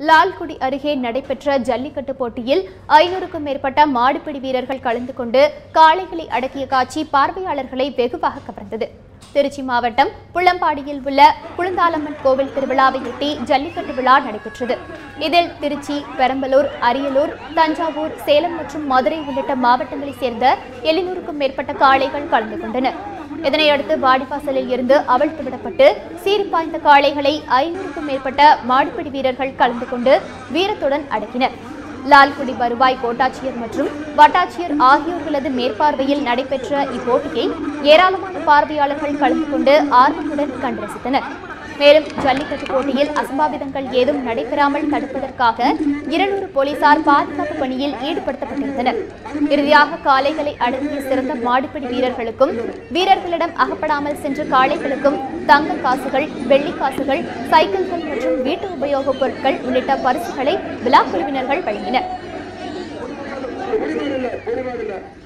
லால்குடி அருகே நடைபெற்ற ஜல்லிக்கட்டு போட்டியில் ஐநூறுக்கும் மேற்பட்ட மாடுபிடி வீரர்கள் கலந்து கொண்டு காளைகளை அடக்கிய காட்சி பார்வையாளர்களை வெகுவாக கவர்ந்தது திருச்சி மாவட்டம் புள்ளம்பாடியில் உள்ள குளுந்தாலம்மன் கோவில் திருவிழாவையொட்டி ஜல்லிக்கட்டு விழா நடைபெற்றது இதில் திருச்சி பெரம்பலூர் அரியலூர் தஞ்சாவூர் சேலம் மற்றும் மதுரை உள்ளிட்ட மாவட்டங்களைச் சேர்ந்த எழுநூறுக்கும் மேற்பட்ட காளைகள் கலந்து கொண்டன இதனையடுத்து வாடிவாசலில் இருந்து அவிழ்த்து விடப்பட்டு சீறிப்பாய்ந்த காளைகளை ஐநூறுக்கும் மேற்பட்ட மாடுபிடி வீரர்கள் கலந்து கொண்டு வீரத்துடன் அடக்கினர் லால்குடி வருவாய் கோட்டாட்சியர் மற்றும் வட்டாட்சியர் ஆகியோர்களது மேற்பார்வையில் நடைபெற்ற இப்போட்டியை ஏராளமான பார்வையாளர்கள் கலந்து கொண்டு ஆர்வத்துடன் கண்டு ரசித்தனர் மேலும் ஜல்லிக்கட்டு போட்டியில் அசம்பாவிதங்கள் ஏதும் நடைபெறாமல் தடுப்பதற்காக இருநூறு போலீசார் பாதுகாப்பு பணியில் ஈடுபடுத்தப்பட்டிருந்தனர் இறுதியாக காளைகளை அடக்கிய சிறந்த மாடுபிடி வீரர்களுக்கும் வீரர்களிடம் அகப்படாமல் சென்ற காளைகளுக்கும் தங்க காசுகள் வெள்ளி காசுகள் சைக்கிள்கள் மற்றும் வீட்டு உபயோகப் பொருட்கள் உள்ளிட்ட பரிசுகளை விழா குழுவினர்கள் வழங்கினர்